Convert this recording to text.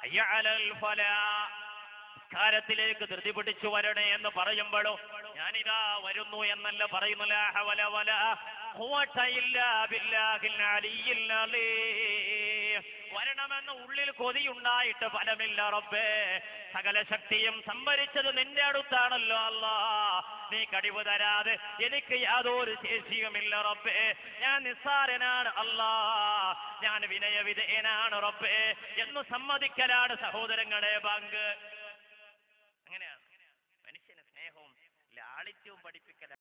ഹയ്യ അലൽ ഫലാ നിസ്കാരത്തിലേക്ക് ധൃതി പിടിച്ചു വരണേ എന്ന് പറയുമ്പോഴോ ഞാനിതാ വരുന്നു എന്നല്ല പറയുന്നു ലാ ഹവല വലാ ഖുവത ഇല്ലാ ബില്ലാഹിൽ അലിയിൽ അലീം. വരണമെന്ന് ഉള്ളിൽ കൊതിയുണ്ടായിട്ട് ഫലമില്ല റബ്ബേ സകല ശക്തിയും സംഭരിച്ചത് നിന്റെ അടുത്താണല്ലോ അല്ലാ നീ കഴിവ് തരാതെ എനിക്ക് യാതൊരു ശേഷിയുമില്ല റബ്ബേ ഞാൻ നിസ്സാരനാണ് അല്ലാ ഞാൻ വിനയവിധേയനാണ് റബ്ബേ എന്ന് സമ്മതിക്കലാണ് സഹോദരങ്ങളെ ബാങ്ക്